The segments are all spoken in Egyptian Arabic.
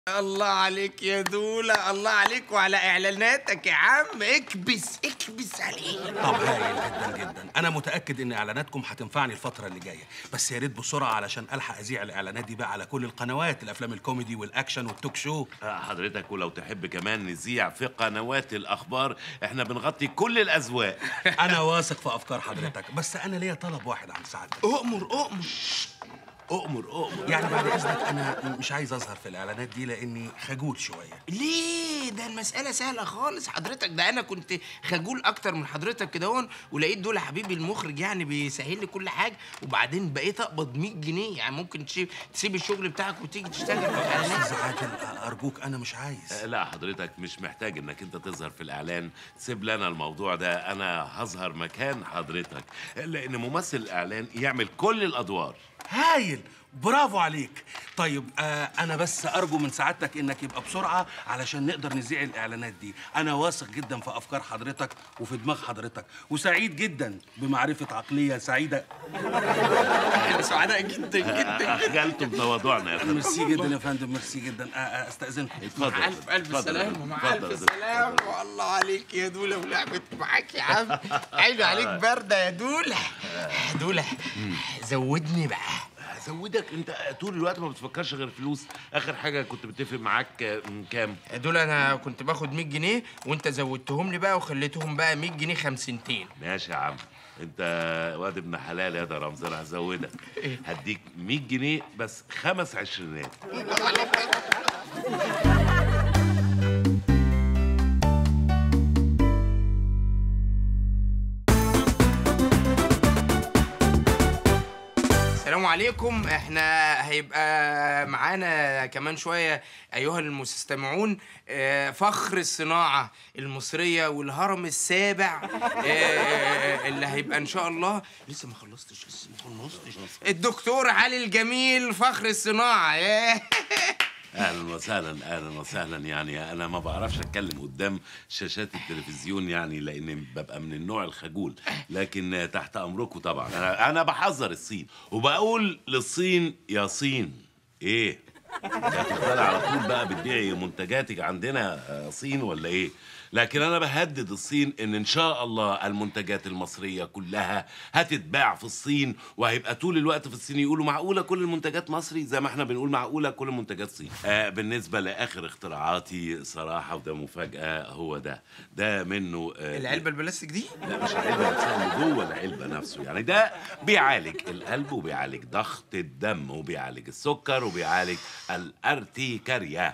الله عليك يا دولة الله عليك وعلى اعلاناتك يا عم اكبس اكبس عليه طب هايل جدا جدا انا متاكد ان اعلاناتكم هتنفعني الفتره اللي جايه بس يا ريت بسرعه علشان الحق اذيع الاعلانات دي بقى على كل القنوات الافلام الكوميدي والاكشن والتوك شو آه، حضرتك ولو تحب كمان نذيع في قنوات الاخبار احنا بنغطي كل الاذواق انا واثق في افكار حضرتك بس انا ليا طلب واحد عن سعادتك اؤمر اؤمر اؤمر اؤمر يعني بعد اذنك انا مش عايز اظهر في الاعلانات دي لاني خجول شويه ليه ده المسألة سهلة خالص حضرتك ده أنا كنت خجول أكتر من حضرتك كده هون ولقيت دول يا حبيبي المخرج يعني بيسهل لي كل حاجة وبعدين بقيت أقبض 100 جنيه يعني ممكن تسيب تسيب الشغل بتاعك وتيجي تشتغل في الإعلانات استاذ عادل ارجوك انا مش عايز آه، لا حضرتك مش محتاج انك انت تظهر في الاعلان سيب لنا الموضوع ده انا هظهر مكان حضرتك لان ممثل الاعلان يعمل كل الادوار هايل برافو عليك طيب آه انا بس ارجو من سعادتك انك يبقى بسرعه علشان نقدر نذيع الاعلانات دي انا واثق جدا في افكار حضرتك وفي دماغ حضرتك وسعيد جدا بمعرفه عقليه سعيده احنا سعداء جدا جدا جدا اخجلتم تواضعنا يا فندم ميرسي جدا يا فندم ميرسي جدا آه آه استاذنكم اتفضل مع ألف ألف اتفضل يا سلامة فندم. مع اتفضل يا ألف فندم. سلامة والله عليك يا دولة ولعبت معاك يا عم عيني عليك باردة يا دولة دولة زودني بقى زودك انت طول الوقت ما بتفكرش غير فلوس اخر حاجه كنت متفق معاك آه، م، كام دول انا كنت باخد 100 جنيه وانت زودتهم لي بقى وخليتهم بقى 100 جنيه خمسنتين ماشي يا عم انت واد ابن حلال يا ده رمز انا هزودك إيه؟ هديك 100 جنيه بس خمس عشرينات السلام عليكم احنا هيبقى معانا كمان شويه ايها المستمعون آه، فخر الصناعه المصريه والهرم السابع آه، اللي هيبقى ان شاء الله لسه ما خلصتش لسه ما خلصتش الدكتور علي الجميل فخر الصناعه ياه. اهلا وسهلا اهلا وسهلا يعني انا ما بعرفش اتكلم قدام شاشات التلفزيون يعني لان ببقى من النوع الخجول لكن تحت امركم طبعا انا انا بحذر الصين وبقول للصين يا صين ايه هتفضل على طول بقى بتبيعي منتجاتك عندنا آه، صين ولا ايه لكن انا بهدد الصين ان ان شاء الله المنتجات المصريه كلها هتتباع في الصين وهيبقى طول الوقت في الصين يقولوا معقوله كل المنتجات مصري زي ما احنا بنقول معقوله كل المنتجات صين آه بالنسبه لاخر اختراعاتي صراحه وده مفاجاه هو ده ده منه آه العلبه البلاستيك دي لا مش العلبه نفسها اللي جوه العلبه نفسه يعني ده بيعالج القلب وبيعالج ضغط الدم وبيعالج السكر وبيعالج الارتيكاريا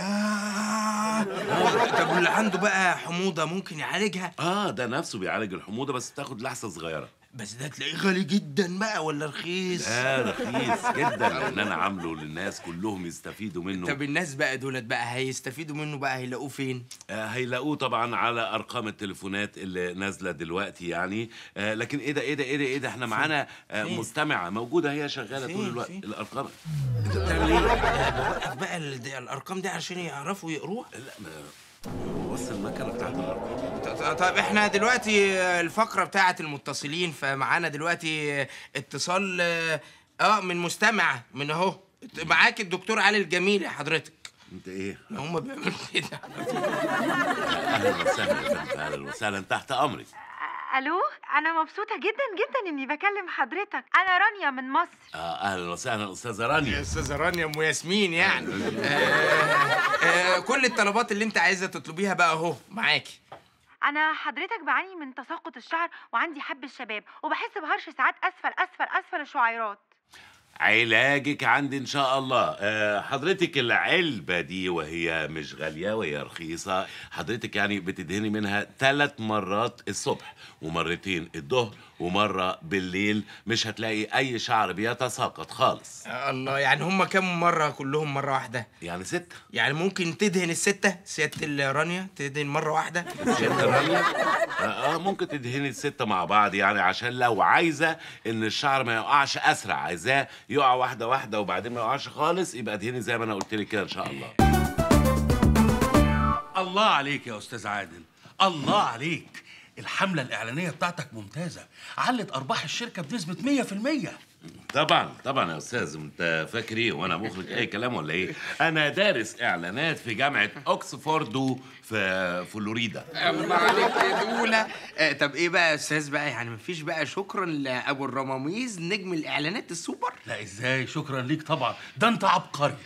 يا طب واللي عنده بقى حموضه ممكن يعالجها اه ده نفسه بيعالج الحموضه بس تاخد لحسه صغيره بس ده تلاقيه غالي جدا بقى ولا رخيص ده رخيص جدا لان انا عامله للناس كلهم يستفيدوا منه طب الناس بقى دولت بقى هيستفيدوا منه بقى هيلاقوه فين آه هيلاقوه طبعا على ارقام التليفونات اللي نازله دلوقتي يعني آه لكن ايه ده ايه ده ايه ده ايه ده احنا معانا آه فين؟ مستمعه موجوده هي شغاله فين؟ طول الوقت فين؟ الارقام انت بتعمل ايه بوقف بقى ال- دي- الارقام دي عشان يعرفوا يقروها لا ما هو بص المكنه بتاعت الارقام ط- ط- طيب احنا دلوقتي الفقره بتاعه المتصلين فمعانا دلوقتي اتصال اه من مستمع من اهو معاك الدكتور علي الجميل يا حضرتك انت ايه هم بيعملوا كده اهلا وسهلا يا فندم، اهلا وسهلا تحت امرك الو انا مبسوطه جدا جدا اني بكلم حضرتك انا رانيا من مصر آه اهلا وسهلا استاذه يا رانيا استاذه رانيا ام ياسمين يعني آه آه كل الطلبات اللي انت عايزه تطلبيها بقى اهو معاكي انا حضرتك بعاني من تساقط الشعر وعندي حب الشباب وبحس بهرش ساعات اسفل اسفل اسفل الشعيرات علاجك عندي ان شاء الله آه، حضرتك العلبه دي وهي مش غاليه وهي رخيصه حضرتك يعني بتدهني منها ثلاث مرات الصبح ومرتين الظهر ومره بالليل مش هتلاقي اي شعر بيتساقط خالص آه الله يعني هم كام مره كلهم مره واحده يعني ستة يعني ممكن تدهن الستة سيادة الرانيا تدهن مرة واحدة ستة رانيا آه, اه ممكن تدهني الستة مع بعض يعني عشان لو عايزة ان الشعر ما يقعش اسرع عايزاه يقع واحدة واحدة وبعدين ما يقعش خالص يبقى ادهني زي ما انا قلت لك كده ان شاء الله الله عليك يا استاذ عادل الله عليك الحملة الإعلانية بتاعتك ممتازة علت أرباح الشركة بنسبة 100% طبعا طبعا يا استاذ انت فاكر ايه وانا مخرج اي كلام ولا ايه انا دارس اعلانات في جامعه اوكسفورد في فلوريدا الله عليك يا دولة آه طب ايه بقى يا استاذ بقى يعني مفيش بقى شكرا لابو الرماميز نجم الاعلانات السوبر لا ازاي شكرا ليك طبعا ده انت عبقري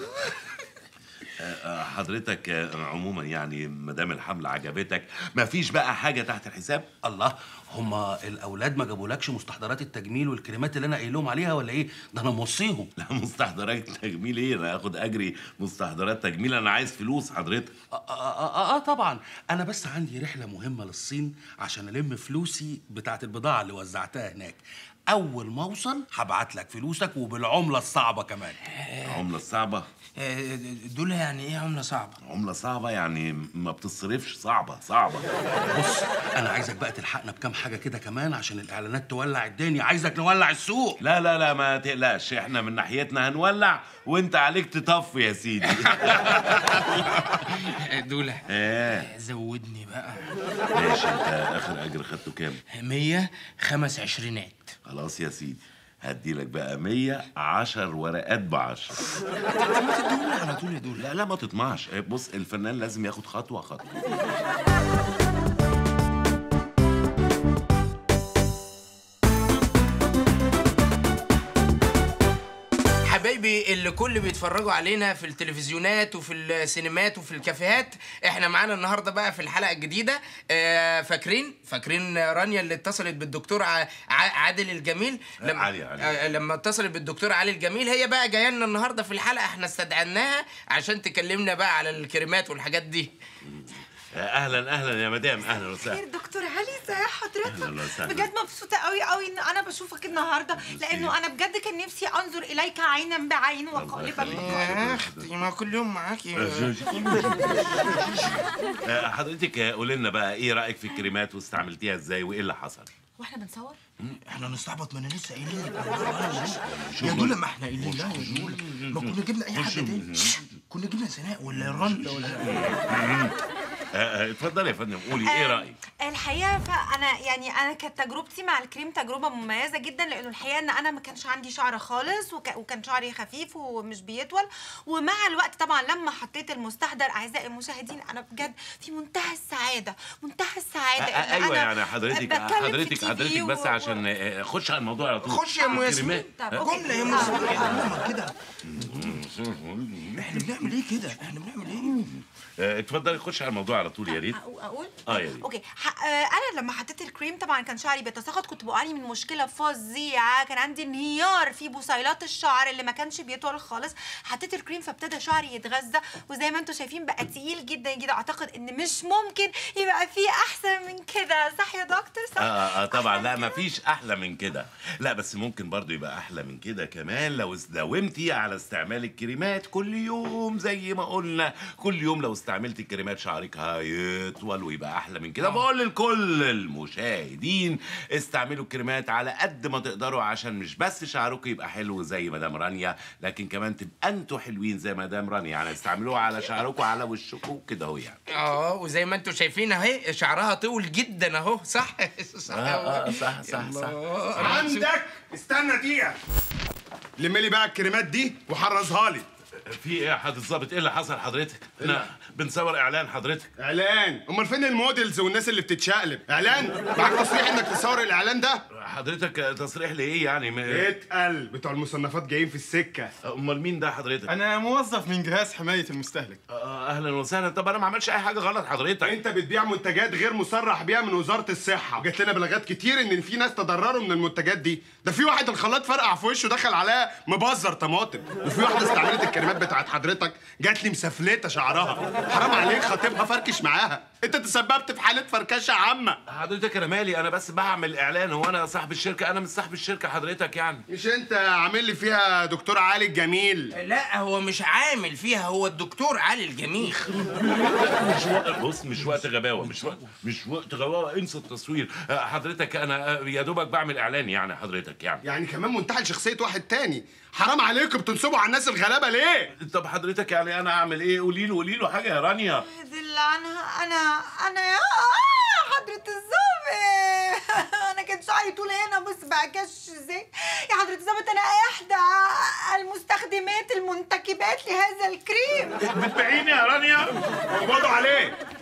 آه، حضرتك آه، عموما يعني ما دام الحمله عجبتك ما فيش بقى حاجه تحت الحساب الله هما الاولاد ما جابولكش مستحضرات التجميل والكريمات اللي انا قايل لهم عليها ولا ايه ده انا موصيهم لا مستحضرات تجميل ايه انا هاخد اجري مستحضرات تجميل انا عايز فلوس حضرتك آه, آه, آه, اه طبعا انا بس عندي رحله مهمه للصين عشان الم فلوسي بتاعت البضاعه اللي وزعتها هناك اول ما اوصل هبعت لك فلوسك وبالعمله الصعبه كمان عمله صعبه آه دولة يعني ايه عملة صعبة عمله صعبه يعني ما بتصرفش صعبه صعبه بص انا عايزك بقى تلحقنا بكام حاجه كده كمان عشان الاعلانات تولع الدنيا عايزك نولع السوق لا لا لا ما تقلقش احنا من ناحيتنا هنولع وانت عليك تطفي يا سيدي آه دولة ايه زودني بقى ماشي انت اخر اجر خدته كام مية خمس عشرينات خلاص يا سيدي هديلك بقى 100 10 ورقات ب 10 طب ما تدولي على طول يا دولة لا لا ما تطمعش إيه، بص الفنان لازم ياخد خطوه خطوه حبايبي اللي كل بيتفرجوا علينا في التلفزيونات وفي السينمات وفي الكافيهات احنا معانا النهارده بقى في الحلقه الجديده آه، فاكرين فاكرين رانيا اللي اتصلت بالدكتور ع- ع- عادل الجميل لما علي- علي. آه، لما اتصلت بالدكتور علي الجميل هي بقى جايه لنا النهارده في الحلقه احنا استدعيناها عشان تكلمنا بقى على الكريمات والحاجات دي اهلا اهلا يا مدام اهلا خير وسهلا دكتور علي ازي حضرتك أهلاً وسهلاً. بجد مبسوطه قوي قوي ان انا بشوفك النهارده لانه انا بجد كان نفسي انظر اليك عينا بعين واقلبك يخليك. بقلب. يا اختي ما كل يوم معاكي آه، حضرتك آه، قولي لنا بقى ايه رايك في الكريمات واستعملتيها ازاي وايه اللي حصل واحنا بنصور احنا نستعبط ما انا لسه قايلين لك يا دولة ما احنا قايلين لا يا دولة ما كنا جبنا اي حد تاني كنا جبنا سناء ولا رن ولا آه، آه، اتفضلي يا فندم قولي ايه آه، رايك الحقيقه فانا يعني انا كانت تجربتي مع الكريم تجربه مميزه جدا لانه الحقيقه ان انا ما كانش عندي شعر خالص وك... وكان شعري خفيف ومش بيطول ومع الوقت طبعا لما حطيت المستحضر اعزائي المشاهدين انا بجد في منتهى السعاده منتهى السعاده آه، إن ايوه أنا يعني حضرتك بتكلم في حضرتك التي حضرتك في بس و- عشان آه، خش على الموضوع على طول خش يا ام ياسمين الكريمات. طب أوكي. جملة يا ام ياسمين كده احنا بنعمل ايه كده احنا بنعمل ايه آه، اتفضلي خش على الموضوع على طول يا ريت أقول- اقول اه يا ريت اوكي ح- آه، انا لما حطيت الكريم طبعا كان شعري بيتساقط كنت بعاني من مشكله فظيعه كان عندي انهيار في بصيلات الشعر اللي ما كانش بيطول خالص حطيت الكريم فابتدى شعري يتغذى وزي ما انتم شايفين بقى تقيل جدا جدا اعتقد ان مش ممكن يبقى فيه احسن من كده صح يا دكتور صح اه اه طبعا أحسن لا من كده؟ مفيش احلى من كده لا بس ممكن برضو يبقى احلى من كده كمان لو داومتي على استعمال الكريمات كل يوم زي ما قلنا كل يوم لو استعملتي الكريمات شعرك هيطول ويبقى احلى من كده بقول لكل المشاهدين استعملوا الكريمات على قد ما تقدروا عشان مش بس شعركم يبقى حلو زي مدام رانيا لكن كمان تبقى انتوا حلوين زي مدام رانيا يعني استعملوها على شعركم على وشكم كده اهو يعني اه وزي ما انتم شايفين اهي شعرها طول جدا اهو صح صح اه اه صح صح صح عندك استنى دقيقة لم لي بقى الكريمات دي وحرزها لي في ايه يا حضرتك الظابط ايه اللي حصل حضرتك احنا بنصور اعلان حضرتك اعلان امال فين الموديلز والناس اللي بتتشقلب اعلان معاك تصريح انك تصور الاعلان ده حضرتك تصريح لايه يعني م- اتقل بتوع المصنفات جايين في السكة امال مين ده حضرتك انا موظف من جهاز حمايه المستهلك آه، اهلا وسهلا طب انا ما عملش اي حاجه غلط حضرتك انت بتبيع منتجات غير مصرح بيها من وزارة الصحة وجات لنا بلاغات كتير ان في ناس تضرروا من المنتجات دي ده في واحد الخلاط فرقع في وشه دخل عليها مبذر طماطم وفي واحدة استعملت الكريمات بتاعت حضرتك جات لي مسفلتة شعرها حرام عليك خطيبها فركش معاها انت تسببت في حالة فركشة عامة حضرتك انا مالي انا بس بعمل اعلان هو انا صاحب الشركه انا مش صاحب الشركه حضرتك يعني مش انت عامل لي فيها دكتور علي الجميل لا هو مش عامل فيها هو الدكتور علي الجميل مش وقت بص مش وقت غباوه مش وقت مش وقت غباوه انسى التصوير آه، حضرتك انا آه، يا دوبك بعمل اعلان يعني حضرتك يعني يعني كمان منتحل شخصية واحد تاني حرام عليكم بتنصبوا على الناس الغلابة ليه طب حضرتك يعني انا اعمل ايه قولي له قولي له حاجه يا رانيا دل عنها انا انا يا آه، حضرة الظابط انا كان شعري شعري طول هنا بص بقى كش ازاي يا حضرة الظابط انا احدى المستخدمات المنتكبات لهذا الكريم بتبيعيني يا رانيا قبضوا عليه